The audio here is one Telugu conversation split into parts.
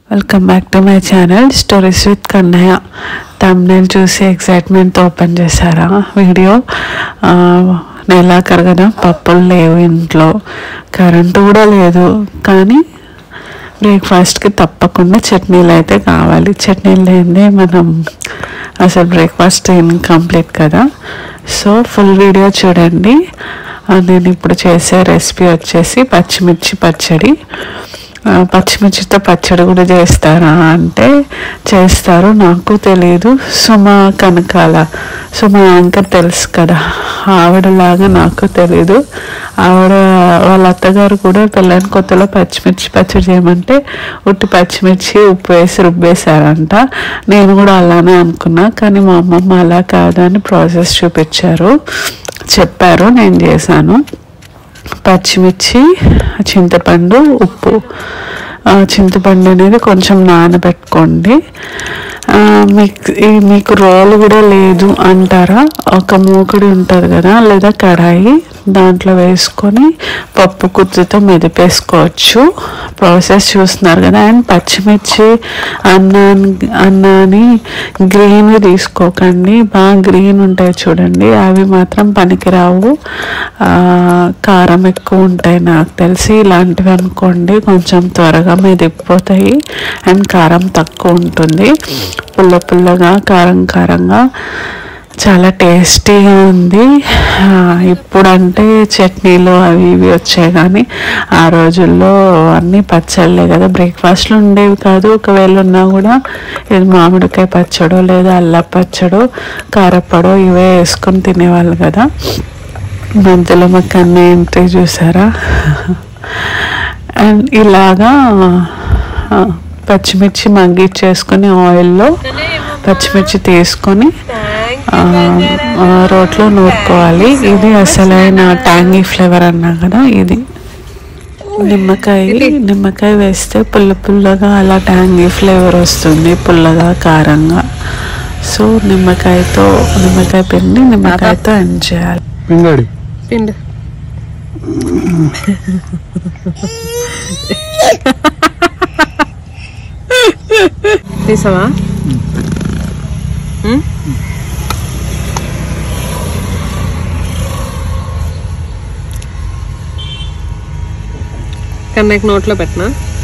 Welcome back to my channel stories with Kannayya thumbnail చూసి ఎక్సైట్మెంట్తో ఓపెన్ చేశారా వీడియో ఆ, నెలాఖరు కదా పప్పులు లేవు ఇంట్లో కరెంటు కూడా లేదు కానీ బ్రేక్ఫాస్ట్కి తప్పకుండా చట్నీలు అయితే కావాలి చట్నీలు లేనిదే మనం అసలు బ్రేక్ఫాస్ట్ ఇన్కంప్లీట్ కదా సో ఫుల్ వీడియో చూడండి ఆ, నేను ఇప్పుడు చేసే రెసిపీ వచ్చేసి పచ్చిమిర్చి పచ్చడి ఆ, పచ్చిమిర్చితో పచ్చడి కూడా చేస్తారా అంటే చేస్తారు నాకు తెలియదు సుమ కనకాల సుమ యాంకర్ తెలుసు కదా ఆవిడలాగా నాకు తెలీదు ఆవిడ వాళ్ళ అత్తగారు కూడా పెళ్ళైన కొత్తలో పచ్చిమిర్చి పచ్చడి చేయమంటే ఉట్టి పచ్చిమిర్చి ఉప్పు వేసి రుబ్బేశారంట నేను కూడా అలానే అనుకున్నా కానీ మా అమ్మమ్మ అలా కాదని ప్రాసెస్ చూపించారు చెప్పారు నేను చేశాను పచ్చిమిర్చి చింతపండు ఉప్పు ఆ, చింతపండు అనేది కొంచెం నానబెట్టుకోండి ఆ, మీకు ఈ- మీకు రోలు కూడా లేదు అంటారా ఒక మూకుడి ఉంటుంది కదా లేదా కడాయి దాంట్లో వేసుకొని పప్పు కుర్తితో మెదిపేసుకోవచ్చు ప్రాసెస్ చూస్తున్నారు కదా అండ్ పచ్చిమిర్చి అన్నాన్ని అన్నాని గ్రీన్ తీసుకోకండి బాగా గ్రీన్ ఉంటాయి చూడండి అవి మాత్రం పనికిరావు ఆ, కారం ఎక్కువ ఉంటాయి నాకు తెలిసి ఇలాంటివి అనుకోండి కొంచెం త్వరగా మెదిగిపోతాయి అండ్ కారం తక్కువ ఉంటుంది పుల్ల పుల్లగా కారం కారంగా చాలా టేస్టీగా ఉంది ఆ, ఇప్పుడంటే చట్నీలు అవి ఇవి వచ్చాయి కానీ ఆ రోజుల్లో అన్నీ పచ్చళ్ళే కదా బ్రేక్ఫాస్ట్లు ఉండేవి కాదు ఒకవేళ ఉన్నా కూడా ఇది మామిడికాయ పచ్చడో లేదా అల్ల పచ్చడో కారప్పడో ఇవే వేసుకొని తినేవాళ్ళు కదా మధ్యలో మా కన్నయ్య ఎంట్రీ చూసారా అండ్ ఇలాగా ఆ, పచ్చిమిర్చి మగ్గిచ్చేసుకొని ఆయిల్లో పచ్చిమిర్చి తీసుకొని ఆ, ఆ, రోట్లో నూరుకోవాలి ఇది అసలైన ట్యాంగీ ఫ్లేవర్ అన్నా కదా ఇది నిమ్మకాయ నిమ్మకాయ వేస్తే పుల్ల పుల్లగా అలా ట్యాంగీ ఫ్లేవర్ వస్తుంది పుల్లగా కారంగా సో నిమ్మకాయతో నిమ్మకాయ పిండి నిమ్మకాయతో ఎండ్ చేయాలి పింగాడి పిండు తీసావా ఉమ్? కన్నయ్యకి నోట్లో పెట్టనా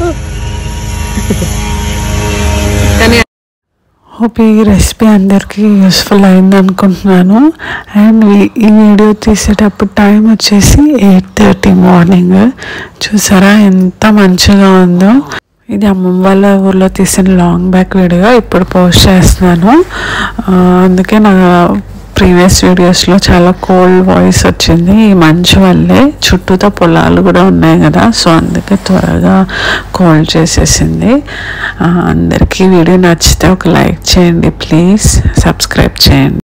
కానీ హోప్ ఈ రెసిపీ అందరికీ యూస్ఫుల్ అయింది అనుకుంటున్నాను అండ్ ఈ- ఈ వీడియో తీసేటప్పుడు టైం వచ్చేసి ఎయిట్ థర్టీ మార్నింగ్ చూసారా ఎంత మంచిగా ఉందో ఇది అమ్మమ్మ వాళ్ళ ఊర్లో తీసిన లాంగ్ బ్యాక్ వీడియో ఇప్పుడు పోస్ట్ చేస్తున్నాను ఆ, అందుకే నా ప్రీవియస్ వీడియోస్లో చాలా కోల్డ్ వాయిస్ వచ్చింది ఈ మంచు వల్లే చుట్టూతో పొలాలు కూడా ఉన్నాయి కదా సో అందుకే త్వరగా కోల్డ్ చేసేసింది ఆ, అందరికీ వీడియో నచ్చితే ఒక లైక్ చేయండి ప్లీజ్ సబ్స్క్రైబ్ చేయండి